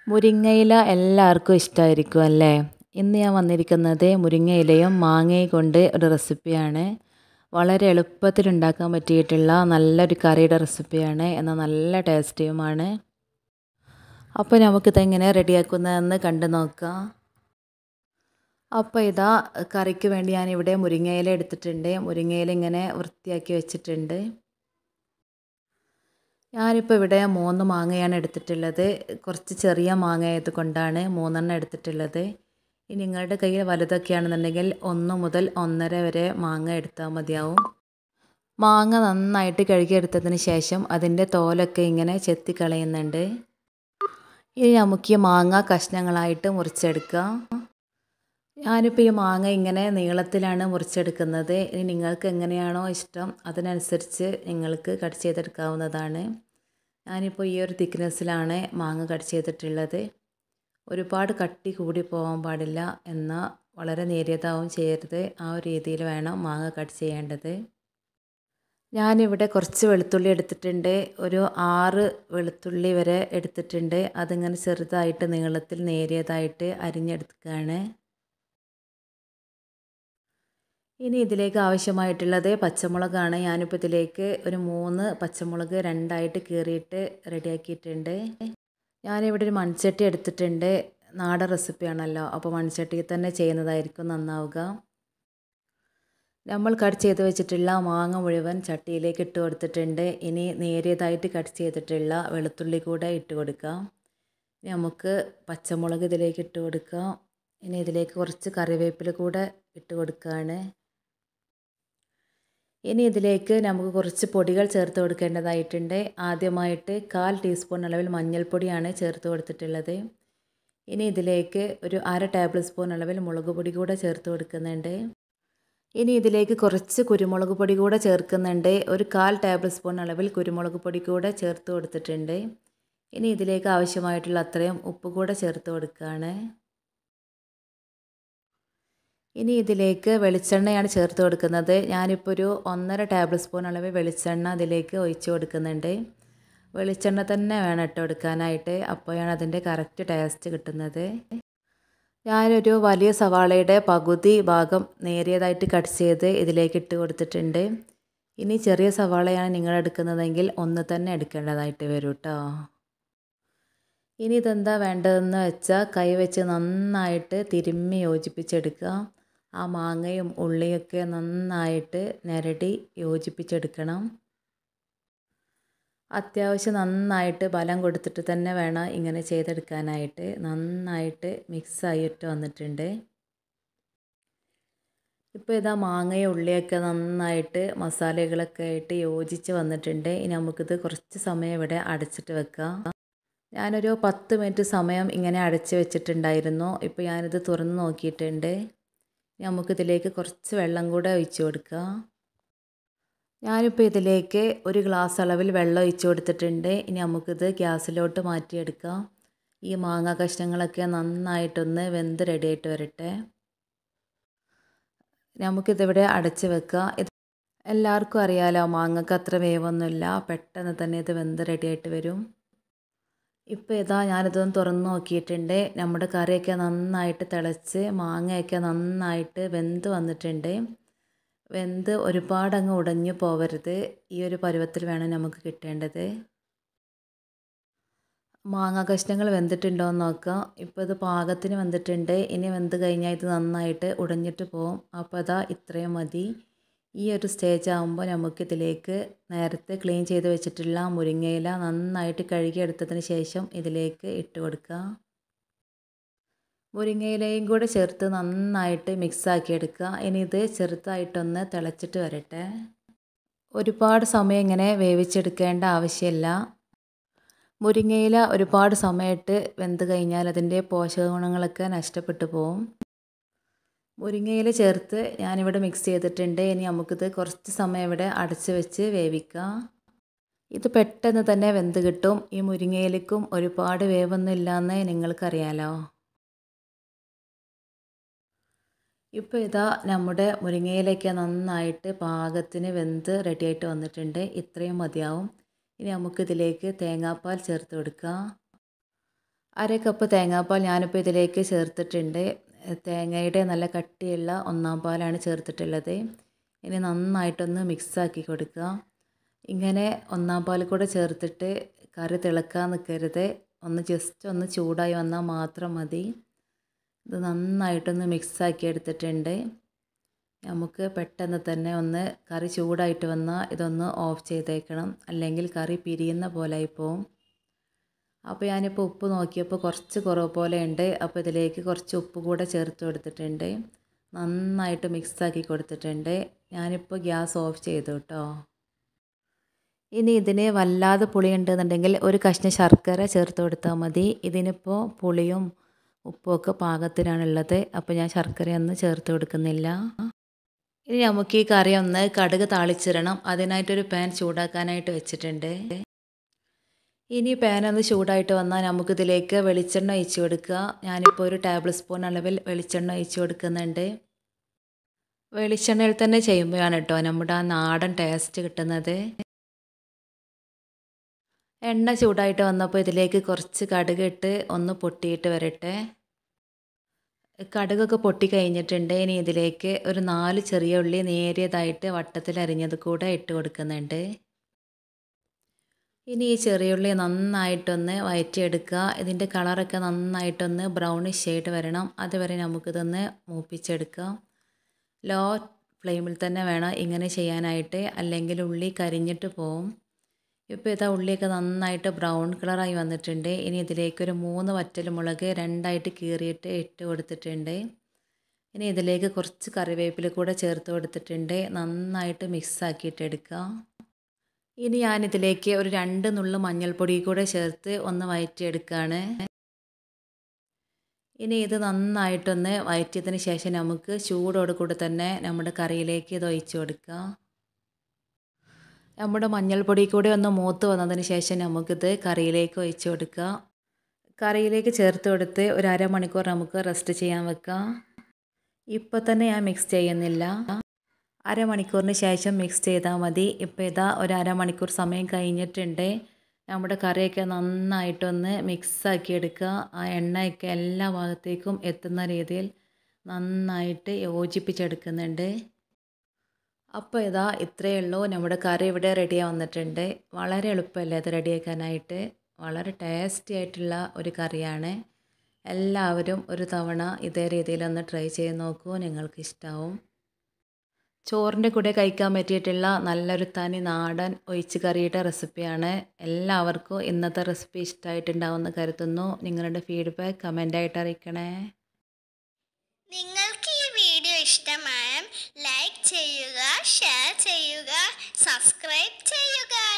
മുരിങ്ങയില എല്ലാവർക്കും ഇഷ്ടമായിരിക്കും അല്ലേ ഇന്ന് ഞാൻ വന്നിരിക്കുന്നത് മുരിങ്ങയിലയും മാങ്ങയും കൊണ്ട് ഒരു റെസിപ്പിയാണ് വളരെ എളുപ്പത്തിൽ ഉണ്ടാക്കാൻ പറ്റിയിട്ടുള്ള നല്ലൊരു കറിയുടെ റെസിപ്പിയാണ് എന്നാൽ നല്ല ടേസ്റ്റിയുമാണ് അപ്പോൾ നമുക്കിതെങ്ങനെ റെഡിയാക്കുന്നതെന്ന് കണ്ടു നോക്കാം അപ്പോൾ ഇതാ കറിക്ക് വേണ്ടി ഞാനിവിടെ മുരിങ്ങയില എടുത്തിട്ടുണ്ട് മുരിങ്ങയില ഇങ്ങനെ വൃത്തിയാക്കി വെച്ചിട്ടുണ്ട് ഞാനിപ്പോൾ ഇവിടെ മൂന്ന് മാങ്ങയാണ് എടുത്തിട്ടുള്ളത് കുറച്ച് ചെറിയ മാങ്ങ ആയതുകൊണ്ടാണ് മൂന്നെണ്ണം എടുത്തിട്ടുള്ളത് ഇനി നിങ്ങളുടെ കയ്യിൽ വലുതൊക്കെയാണെന്നുണ്ടെങ്കിൽ ഒന്ന് മുതൽ ഒന്നര വരെ മാങ്ങ എടുത്താൽ മതിയാവും മാങ്ങ നന്നായിട്ട് കഴുകിയെടുത്തതിന് ശേഷം അതിൻ്റെ തോലൊക്കെ ഇങ്ങനെ ചെത്തിക്കളയുന്നുണ്ട് ഇനി നമുക്ക് ഈ മാങ്ങ കഷ്ണങ്ങളായിട്ട് മുറിച്ചെടുക്കാം ഞാനിപ്പോൾ ഈ മാങ്ങ ഇങ്ങനെ നീളത്തിലാണ് മുറിച്ചെടുക്കുന്നത് ഇനി നിങ്ങൾക്ക് എങ്ങനെയാണോ ഇഷ്ടം അതിനനുസരിച്ച് നിങ്ങൾക്ക് കട്ട് ചെയ്തെടുക്കാവുന്നതാണ് ഞാനിപ്പോൾ ഈ ഒരു തിക്നെസ്സിലാണ് മാങ്ങ കട്ട് ചെയ്തിട്ടുള്ളത് ഒരുപാട് കട്ടി കൂടി പോകാൻ പാടില്ല എന്നാൽ വളരെ നേരിയതാവും ചെയ്യരുത് ആ ഒരു രീതിയിൽ വേണം മാങ്ങ കട്ട് ചെയ്യേണ്ടത് ഞാനിവിടെ കുറച്ച് വെളുത്തുള്ളി എടുത്തിട്ടുണ്ട് ഒരു ആറ് വെളുത്തുള്ളി വരെ എടുത്തിട്ടുണ്ട് അതിങ്ങനെ ചെറുതായിട്ട് നീളത്തിൽ നേരിയതായിട്ട് അരിഞ്ഞെടുക്കുകയാണ് ഇനി ഇതിലേക്ക് ആവശ്യമായിട്ടുള്ളത് പച്ചമുളകാണ് ഞാനിപ്പോൾ ഇതിലേക്ക് ഒരു മൂന്ന് പച്ചമുളക് രണ്ടായിട്ട് കീറിയിട്ട് റെഡിയാക്കിയിട്ടുണ്ട് ഞാനിവിടെ ഒരു മൺചട്ടി എടുത്തിട്ടുണ്ട് നാടൻ റെസിപ്പിയാണല്ലോ അപ്പോൾ മൺചട്ടിയിൽ തന്നെ ചെയ്യുന്നതായിരിക്കും നന്നാവുക നമ്മൾ കട്ട് ചെയ്ത് വെച്ചിട്ടുള്ള മാങ്ങ മുഴുവൻ ചട്ടിയിലേക്ക് ഇട്ട് കൊടുത്തിട്ടുണ്ട് ഇനി നേരിയതായിട്ട് കട്ട് ചെയ്തിട്ടുള്ള വെളുത്തുള്ളി കൂടെ ഇട്ട് കൊടുക്കാം നമുക്ക് പച്ചമുളക് ഇതിലേക്ക് ഇട്ട് കൊടുക്കാം ഇനി ഇതിലേക്ക് കുറച്ച് കറിവേപ്പില കൂടെ ഇട്ട് കൊടുക്കുകയാണ് ഇനി ഇതിലേക്ക് നമുക്ക് കുറച്ച് പൊടികൾ ചേർത്ത് കൊടുക്കേണ്ടതായിട്ടുണ്ട് ആദ്യമായിട്ട് കാൽ ടീസ്പൂൺ അളവിൽ മഞ്ഞൾപ്പൊടിയാണ് ചേർത്ത് കൊടുത്തിട്ടുള്ളത് ഇനി ഇതിലേക്ക് ഒരു അര ടേബിൾ സ്പൂൺ അളവിൽ മുളക് പൊടി കൂടെ ചേർത്ത് കൊടുക്കുന്നുണ്ട് ഇനി ഇതിലേക്ക് കുറച്ച് കുരുമുളക് പൊടി കൂടെ ചേർക്കുന്നുണ്ട് ഒരു കാൽ ടേബിൾ സ്പൂൺ അളവിൽ കുരുമുളക് പൊടി കൂടെ ചേർത്ത് കൊടുത്തിട്ടുണ്ട് ഇനി ഇതിലേക്ക് ആവശ്യമായിട്ടുള്ള അത്രയും ഉപ്പ് കൂടെ ചേർത്ത് കൊടുക്കുകയാണ് ഇനി ഇതിലേക്ക് വെളിച്ചെണ്ണയാണ് ചേർത്ത് കൊടുക്കുന്നത് ഞാനിപ്പോൾ ഒരു ഒന്നര ടേബിൾ സ്പൂൺ അളവ് വെളിച്ചെണ്ണ അതിലേക്ക് ഒഴിച്ച് കൊടുക്കുന്നുണ്ട് വെളിച്ചെണ്ണ തന്നെ വേണം ഇട്ട് കൊടുക്കാനായിട്ട് അപ്പോഴാണ് അതിൻ്റെ കറക്റ്റ് ടേസ്റ്റ് കിട്ടുന്നത് ഞാനൊരു വലിയ സവാളയുടെ പകുതി ഭാഗം നേരിയതായിട്ട് കട്ട് ചെയ്ത് ഇതിലേക്ക് ഇട്ട് കൊടുത്തിട്ടുണ്ട് ഇനി ചെറിയ സവാളയാണ് നിങ്ങൾ എടുക്കുന്നതെങ്കിൽ ഒന്ന് തന്നെ എടുക്കേണ്ടതായിട്ട് വരും കേട്ടോ ഇനി ഇതെന്താ വേണ്ടതെന്ന് വെച്ചാൽ കൈ വെച്ച് നന്നായിട്ട് തിരുമ്മി യോജിപ്പിച്ചെടുക്കുക ആ മാങ്ങയും ഉള്ളിയൊക്കെ നന്നായിട്ട് നിരടി യോജിപ്പിച്ചെടുക്കണം അത്യാവശ്യം നന്നായിട്ട് ബലം കൊടുത്തിട്ട് തന്നെ വേണം ഇങ്ങനെ ചെയ്തെടുക്കാനായിട്ട് നന്നായിട്ട് മിക്സായിട്ട് വന്നിട്ടുണ്ട് ഇപ്പോൾ ഇതാ മാങ്ങയും ഉള്ളിയൊക്കെ നന്നായിട്ട് മസാലകളൊക്കെ ആയിട്ട് യോജിച്ച് വന്നിട്ടുണ്ട് ഇനി നമുക്കിത് കുറച്ച് സമയം ഇവിടെ അടച്ചിട്ട് വെക്കാം ഞാനൊരു പത്ത് മിനിറ്റ് സമയം ഇങ്ങനെ അടച്ച് വെച്ചിട്ടുണ്ടായിരുന്നു ഇപ്പോൾ ഞാനിത് തുറന്ന് നോക്കിയിട്ടുണ്ട് നമുക്കിതിലേക്ക് കുറച്ച് വെള്ളം കൂടെ ഒഴിച്ചു കൊടുക്കാം ഞാനിപ്പോൾ ഇതിലേക്ക് ഒരു ഗ്ലാസ് അളവിൽ വെള്ളം ഒഴിച്ച് കൊടുത്തിട്ടുണ്ട് ഇനി നമുക്കിത് ഗ്യാസിലോട്ട് മാറ്റിയെടുക്കാം ഈ മാങ്ങ കഷ്ണങ്ങളൊക്കെ നന്നായിട്ടൊന്ന് വെന്ത് റെഡിയായിട്ട് വരട്ടെ നമുക്കിതിവിടെ അടച്ച് വെക്കാം ഇത് എല്ലാവർക്കും അറിയാലോ മാങ്ങക്ക് അത്ര വേവൊന്നുമില്ല പെട്ടെന്ന് തന്നെ ഇത് വെന്ത് റെഡിയായിട്ട് വരും ഇപ്പോൾ ഇതാ ഞാനിതൊന്ന് തുറന്ന് നോക്കിയിട്ടുണ്ട് നമ്മുടെ കറിയൊക്കെ നന്നായിട്ട് തിളച്ച് മാങ്ങയൊക്കെ നന്നായിട്ട് വെന്ത് വന്നിട്ടുണ്ട് വെന്ത് ഒരുപാട് അങ്ങ് ഉടഞ്ഞു പോവരുത് ഈ ഒരു പരുവത്തിൽ വേണം നമുക്ക് കിട്ടേണ്ടത് മാങ്ങ കഷ്ണങ്ങൾ വെന്തിട്ടുണ്ടോ എന്ന് നോക്കാം ഇപ്പോൾ ഇത് പാകത്തിന് വെന്തിട്ടുണ്ട് ഇനി വെന്ത് കഴിഞ്ഞാൽ ഇത് നന്നായിട്ട് ഉടഞ്ഞിട്ട് പോകും അപ്പോൾ അതാ ഇത്രയും മതി ഈ ഒരു സ്റ്റേജ് ആകുമ്പോൾ നമുക്കിതിലേക്ക് നേരത്തെ ക്ലീൻ ചെയ്ത് വെച്ചിട്ടുള്ള മുരിങ്ങയില നന്നായിട്ട് കഴുകിയെടുത്തതിന് ശേഷം ഇതിലേക്ക് ഇട്ട് കൊടുക്കുക മുരിങ്ങയിലയും കൂടെ ചേർത്ത് നന്നായിട്ട് മിക്സാക്കി എടുക്കുക ഇനി ഇത് ചെറുതായിട്ടൊന്ന് തിളച്ചിട്ട് വരട്ടെ ഒരുപാട് സമയം ഇങ്ങനെ വേവിച്ചെടുക്കേണ്ട ആവശ്യമില്ല മുരിങ്ങയില ഒരുപാട് സമയത്ത് വെന്ത് കഴിഞ്ഞാൽ അതിൻ്റെ പോഷക ഗുണങ്ങളൊക്കെ നഷ്ടപ്പെട്ടു പോകും മുരിങ്ങയില ചേർത്ത് ഞാനിവിടെ മിക്സ് ചെയ്തിട്ടുണ്ട് ഇനി നമുക്കിത് കുറച്ച് സമയം ഇവിടെ അടച്ച് വെച്ച് വേവിക്കാം ഇത് പെട്ടെന്ന് തന്നെ വെന്ത് കിട്ടും ഈ മുരിങ്ങയിലക്കും ഒരുപാട് വേവൊന്നും ഇല്ലയെന്ന് നിങ്ങൾക്കറിയാലോ ഇപ്പോൾ ഇതാ നമ്മുടെ മുരിങ്ങയിലൊക്കെ നന്നായിട്ട് പാകത്തിന് വെന്ത് റെഡിയായിട്ട് വന്നിട്ടുണ്ട് ഇത്രയും മതിയാവും ഇനി നമുക്കിതിലേക്ക് തേങ്ങാപ്പാൽ ചേർത്ത് കൊടുക്കാം അര കപ്പ് തേങ്ങാപ്പാൽ ഞാനിപ്പോൾ ഇതിലേക്ക് ചേർത്തിട്ടുണ്ട് തേങ്ങയുടെ നല്ല കട്ടിയുള്ള ഒന്നാം പാലാണ് ചേർത്തിട്ടുള്ളത് ഇനി നന്നായിട്ടൊന്ന് മിക്സാക്കി കൊടുക്കുക ഇങ്ങനെ ഒന്നാം പാൽ കൂടെ ചേർത്തിട്ട് കറി തിളക്കാൻ നിൽക്കരുത് ഒന്ന് ജസ്റ്റ് ഒന്ന് ചൂടായി വന്നാൽ മാത്രം മതി ഇത് നന്നായിട്ടൊന്ന് മിക്സാക്കി എടുത്തിട്ടുണ്ട് നമുക്ക് പെട്ടെന്ന് തന്നെ ഒന്ന് കറി ചൂടായിട്ട് വന്നാൽ ഇതൊന്ന് ഓഫ് ചെയ്തേക്കണം അല്ലെങ്കിൽ കറി പിരിയുന്ന പോലെ ആയിപ്പോവും അപ്പോൾ ഞാനിപ്പോൾ ഉപ്പ് നോക്കിയപ്പോൾ കുറച്ച് കുറവ് പോലെ ഉണ്ട് അപ്പോൾ ഇതിലേക്ക് കുറച്ച് ഉപ്പ് കൂടെ ചേർത്ത് കൊടുത്തിട്ടുണ്ട് നന്നായിട്ട് മിക്സാക്കി കൊടുത്തിട്ടുണ്ട് ഞാനിപ്പോൾ ഗ്യാസ് ഓഫ് ചെയ്തു കേട്ടോ ഇനി ഇതിന് വല്ലാതെ പുളി ഉണ്ടെന്നുണ്ടെങ്കിൽ ഒരു കഷ്ണം ശർക്കര ചേർത്ത് കൊടുത്താൽ മതി ഇതിനിപ്പോൾ പുളിയും ഉപ്പുമൊക്കെ പാകത്തിനാണുള്ളത് അപ്പോൾ ഞാൻ ശർക്കരയൊന്നും ചേർത്ത് കൊടുക്കുന്നില്ല ഇനി നമുക്ക് ഈ കറി ഒന്ന് കടുക് താളിച്ചിടണം അതിനായിട്ടൊരു പാൻ ചൂടാക്കാനായിട്ട് വെച്ചിട്ടുണ്ട് ഇനി പാൻ ഒന്ന് ചൂടായിട്ട് വന്നാൽ നമുക്കിതിലേക്ക് വെളിച്ചെണ്ണ ഒഴിച്ച് കൊടുക്കുക ഞാനിപ്പോൾ ഒരു ടേബിൾ സ്പൂൺ അളവിൽ വെളിച്ചെണ്ണ ഒഴിച്ച് കൊടുക്കുന്നുണ്ട് വെളിച്ചെണ്ണയിൽ തന്നെ ചെയ്യുമ്പോഴാണ് കേട്ടോ നമ്മുടെ ആ നാടൻ ടേസ്റ്റ് കിട്ടുന്നത് എണ്ണ ചൂടായിട്ട് വന്നപ്പോൾ ഇതിലേക്ക് കുറച്ച് കടുക് ഇട്ട് ഒന്ന് പൊട്ടിയിട്ട് വരട്ടെ കടുകൊക്കെ പൊട്ടി കഴിഞ്ഞിട്ടുണ്ട് ഇനി ഇതിലേക്ക് ഒരു നാല് ചെറിയ ഉള്ളി നേരിയതായിട്ട് വട്ടത്തിൽ അരിഞ്ഞത് കൂടെ ഇട്ട് കൊടുക്കുന്നുണ്ട് ഇനി ഈ ചെറിയ ഉള്ളി നന്നായിട്ടൊന്ന് വയറ്റിയെടുക്കുക ഇതിൻ്റെ കളറൊക്കെ നന്നായിട്ടൊന്ന് ബ്രൗണിഷ് ഷെയ്ഡ് വരണം അതുവരെ നമുക്കിതൊന്ന് മൂപ്പിച്ചെടുക്കാം ലോ ഫ്ലെയിമിൽ തന്നെ വേണം ഇങ്ങനെ ചെയ്യാനായിട്ട് അല്ലെങ്കിൽ ഉള്ളി കരിഞ്ഞിട്ട് പോവും ഇപ്പോൾ ഇതാ ഉള്ളിയൊക്കെ നന്നായിട്ട് ബ്രൗൺ കളറായി വന്നിട്ടുണ്ട് ഇനി ഇതിലേക്കൊരു മൂന്ന് വറ്റൽ മുളക് രണ്ടായിട്ട് കീറിയിട്ട് ഇട്ട് കൊടുത്തിട്ടുണ്ട് ഇനി ഇതിലേക്ക് കുറച്ച് കറിവേപ്പില കൂടെ ചേർത്ത് കൊടുത്തിട്ടുണ്ട് നന്നായിട്ട് മിക്സ് ആക്കിയിട്ട് എടുക്കാം ഇനി ഞാനിതിലേക്ക് ഒരു രണ്ട് നുള്ളു മഞ്ഞൾപ്പൊടി കൂടെ ചേർത്ത് ഒന്ന് വയറ്റിയെടുക്കുകയാണ് ഇനി ഇത് നന്നായിട്ടൊന്ന് വയറ്റിയതിന് ശേഷം നമുക്ക് ചൂടോട് കൂടി തന്നെ നമ്മുടെ കറിയിലേക്ക് ഇത് ഒഴിച്ച് കൊടുക്കാം നമ്മുടെ മഞ്ഞൾപ്പൊടി കൂടി ഒന്ന് മൂത്ത് വന്നതിന് ശേഷം നമുക്കിത് കറിയിലേക്ക് ഒഴിച്ച് കൊടുക്കുക കറിയിലേക്ക് ചേർത്ത് കൊടുത്ത് ഒരു അരമണിക്കൂർ നമുക്ക് റെസ്റ്റ് ചെയ്യാൻ വെക്കാം ഇപ്പോൾ തന്നെ ഞാൻ മിക്സ് ചെയ്യുന്നില്ല അരമണിക്കൂറിന് ശേഷം മിക്സ് ചെയ്താൽ മതി ഇപ്പോൾ ഇതാ ഒരു അരമണിക്കൂർ സമയം കഴിഞ്ഞിട്ടുണ്ട് നമ്മുടെ കറിയൊക്കെ നന്നായിട്ടൊന്ന് മിക്സാക്കി എടുക്കുക ആ എണ്ണയൊക്കെ എല്ലാ ഭാഗത്തേക്കും എത്തുന്ന രീതിയിൽ നന്നായിട്ട് യോജിപ്പിച്ചെടുക്കുന്നുണ്ട് അപ്പോൾ ഇതാ ഇത്രയേ ഉള്ളൂ നമ്മുടെ കറി ഇവിടെ റെഡിയായി വന്നിട്ടുണ്ട് വളരെ എളുപ്പമല്ലേ അത് റെഡിയാക്കാനായിട്ട് വളരെ ടേസ്റ്റി ആയിട്ടുള്ള ഒരു കറിയാണ് എല്ലാവരും ഒരു തവണ ഇതേ രീതിയിലൊന്ന് ട്രൈ ചെയ്ത് നോക്കൂ നിങ്ങൾക്ക് ഇഷ്ടമാവും ചോറിൻ്റെ കൂടെ കഴിക്കാൻ പറ്റിയിട്ടുള്ള നല്ലൊരു തനി നാടൻ ഒഴിച്ച് കറിയുടെ റെസിപ്പിയാണ് എല്ലാവർക്കും ഇന്നത്തെ റെസിപ്പി ഇഷ്ടമായിട്ടുണ്ടാവുമെന്ന് കരുതുന്നു നിങ്ങളുടെ ഫീഡ്ബാക്ക് കമൻ്റായിട്ട് അറിയിക്കണേ നിങ്ങൾക്ക് ഈ വീഡിയോ ഇഷ്ടമായ ലൈക്ക് ചെയ്യുക ഷെയർ ചെയ്യുക സബ്സ്ക്രൈബ് ചെയ്യുക